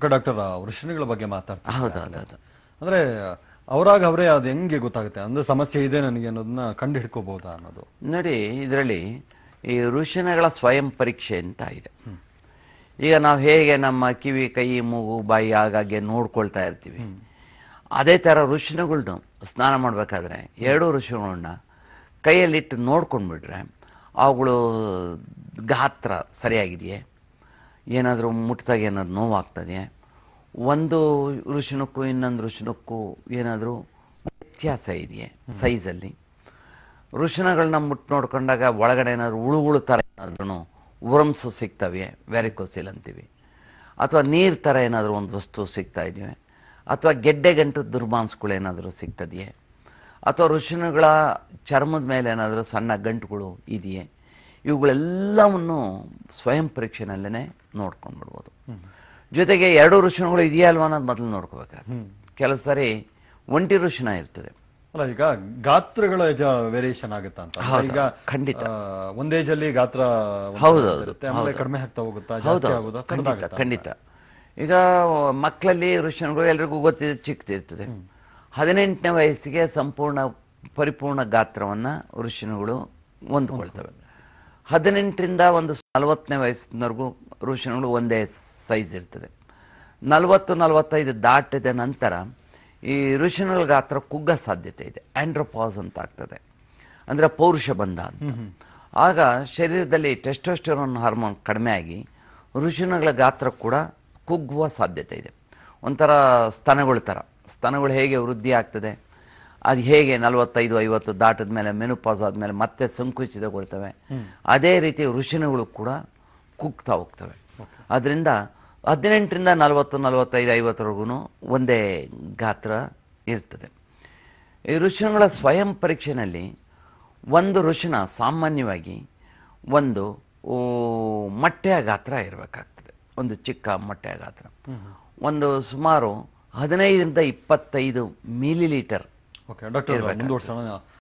Okay doctor ವೃಷಣಿಗಳ ಬಗ್ಗೆ ಮಾತಾಡ್ತಾರೆ ಹೌದು ಹೌದು ಹೌದು ಅಂದ್ರೆ ಅವರಾಗ ಅವರೇ ಅದು ಹೆಂಗೆ ಗೊತ್ತಾಗುತ್ತೆ ಅಂದ್ರೆ ಸಮಸ್ಯೆ ಇದೆ ನನಗೆ ಅನ್ನೋದನ್ನ ಕಂಡು ಹಿಡ್ಕೋಬಹುದಾ ಅನ್ನೋದು ನೋಡಿ ಇದರಲ್ಲಿ ಈ ಋಷಿನಗಳ ಸ್ವಯಂ ಪರೀಕ್ಷೆ ಅಂತ ಇದೆ ಈಗ ನಾವು ಹೇಗೆ ನಮ್ಮ ಕಿವಿ ಕೈ ಮೂಗು ಬಾಯಿ ಆಗಾಗ್ಗೆ ನೋಡ್ಕೊಳ್ತಾ ಇರ್ತೀವಿ ಅದೇ ಥರ ಋಷಿನಗಳ್ನು ಸ್ನಾನ ಮಾಡಬೇಕಾದ್ರೆ ಎರಡೂ ಋಷಿಗಳನ್ನ ಕೈಯಲ್ಲಿಟ್ಟು ನೋಡ್ಕೊಂಡ್ಬಿಟ್ರೆ ಅವುಗಳು ಗಾತ್ರ ಸರಿಯಾಗಿದೆಯೇ ಏನಾದರೂ ಮುಟ್ಟಿದಾಗ ಏನಾದ್ರು ನೋವಾಗ್ತದೆಯೇ ಒಂದು ಋಷಿನಕ್ಕೂ ಇನ್ನೊಂದು ಋಷಿನಕ್ಕೂ ಏನಾದರೂ ವ್ಯತ್ಯಾಸ ಇದೆಯೇ ಸೈಜಲ್ಲಿ ಋಷಿನಗಳನ್ನ ಮುಟ್ಟು ನೋಡ್ಕೊಂಡಾಗ ಒಳಗಡೆ ಏನಾದ್ರು ಉಳು ಉಳು ಥರ ಏನಾದ್ರೂ ಉರಂಸು ಸಿಗ್ತವೆ ವ್ಯಾರಿಕೋಸಿಲ್ ಅಂತೀವಿ ಅಥವಾ ನೀರು ಥರ ಏನಾದರೂ ಒಂದು ವಸ್ತು ಸಿಗ್ತಾ ಇದೆಯೇ ಅಥವಾ ಗೆಡ್ಡೆ ಗಂಟು ದುರ್ಮಾಂಸಗಳು ಏನಾದರೂ ಸಿಗ್ತದೆಯೇ ಅಥವಾ ಋಷಿನುಗಳ ಚರ್ಮದ ಮೇಲೆ ಏನಾದರೂ ಸಣ್ಣ ಗಂಟುಗಳು ಇದೆಯೇ ಇವುಗಳೆಲ್ಲವನ್ನು ಸ್ವಯಂ ಪರೀಕ್ಷೆನಲ್ಲೇ ನೋಡ್ಕೊಂಡ್ಬಿಡ್ಬೋದು ಜೊತೆಗೆ ಎರಡು ಋಷಿನುಗಳು ಇದೆಯಾ ಅಲ್ವಾ ಅನ್ನೋದು ಮೊದಲು ನೋಡ್ಕೋಬೇಕಾಗುತ್ತೆ ಕೆಲವು ಸಾರಿ ಒಂಟಿ ಋಷಿನ ಇರ್ತದೆ ಅಲ್ಲ ಈಗ ಗಾತ್ರಗಳ ವೇರಿಯೇಷನ್ ಆಗುತ್ತಾ ಅಂತ ಅಂದ್ರೆ ಹೌದು, ಈಗ ಖಂಡಿತ. ಆ, ಒಂದ್ ಏಜ್ ಅಲ್ಲಿ ಗಾತ್ರ ಒಂದ್ ಹೌದು, ಥರ ಹೌದು, ಇರುತ್ತೆ, ಆಮೇಲೆ ಹೌದು. ಕಡಿಮೆ ಆಗ್ತಾ ಹೋಗುತ್ತಾ ಹೌದು ಜಾಸ್ತಿ ಆಗುತ್ತಾ ಖಂಡಿತ ಥರದ್ದಾಗುತ್ತಾ? ಖಂಡಿತ ಈಗ ಮಕ್ಕಳಲ್ಲಿ ಋಷಿಗಳು ಎಲ್ರಿಗೂ ಗೊತ್ತಿದೆ ಚಿಕ್ಕದಿರ್ತದೆ ಹದಿನೆಂಟನೇ ವಯಸ್ಸಿಗೆ ಸಂಪೂರ್ಣ ಪರಿಪೂರ್ಣ ಗಾತ್ರವನ್ನು ಋಷಿನುಗಳು ಹೊಂದ್ಕೊಳ್ತವೆ ಹದಿನೆಂಟರಿಂದ ಒಂದು ನಲವತ್ತನೇ ವಯಸ್ಸಿನವರೆಗೂ ಋಷಿನುಗಳು ಒಂದೇ ಸೈಜ್ ಇರ್ತದೆ ನಲವತ್ತು ನಲವತ್ತೈದು ದಾಟಿದ ನಂತರ ಈ ಋಷಿನುಗಳ ಗಾತ್ರ ಕುಗ್ಗ ಸಾಧ್ಯತೆ ಇದೆ ಆಂಡ್ರೋಪಾಸ್ ಅಂತ ಆಗ್ತದೆ ಅಂದರೆ ಪೌರುಷ ಬಂಧ ಅಂತ ಆಗ ಶರೀರದಲ್ಲಿ ಟೆಸ್ಟೋಸ್ಟೆರೋನ್ ಹಾರ್ಮೋನ್ ಕಡಿಮೆ ಆಗಿ ಋಷಿನುಗಳ ಗಾತ್ರ ಕೂಡ ಕುಗ್ಗುವ ಸಾಧ್ಯತೆ ಇದೆ ಒಂಥರ ಸ್ತನಗಳ ಥರ ಸ್ತನಗಳು ಹೇಗೆ ವೃದ್ಧಿ ಆಗ್ತದೆ ಅದು ಹೇಗೆ ನಲವತ್ತೈದು ಐವತ್ತು ದಾಟದ ಮೇಲೆ ಮೆನುಪಾಸ್ ಆದಮೇಲೆ ಮತ್ತೆ ಸಂಕುಚಿತಗೊಳ್ತವೆ ಅದೇ ರೀತಿ ಋಷಿನುಗಳು ಕೂಡ ಕುಗ್ತಾ ಹೋಗ್ತವೆ ಅದರಿಂದ ಹದಿನೆಂಟರಿಂದ ನಲವತ್ತು ನಲವತ್ತೈದು ಐವತ್ತರೆಗೂ ಒಂದೇ ಗಾತ್ರ ಇರ್ತದೆ ಈ ಋಷಿಗಳ ಸ್ವಯಂ ಪರೀಕ್ಷೆನಲ್ಲಿ ಒಂದು ಋಷಿನ ಸಾಮಾನ್ಯವಾಗಿ ಒಂದು ಊ, ಮೊಟ್ಟೆಯ ಗಾತ್ರ ಇರಬೇಕಾಗ್ತದೆ ಒಂದು ಚಿಕ್ಕ ಮೊಟ್ಟೆಯ ಗಾತ್ರ ಒಂದು ಸುಮಾರು ಹದಿನೈದರಿಂದ ಇಪ್ಪತ್ತೈದು ಮಿಲಿ ಲೀಟರ್ ಓಕೆ ಡಾಕ್ಟರ್ ಮುಂದುವರ್ಸೋಣ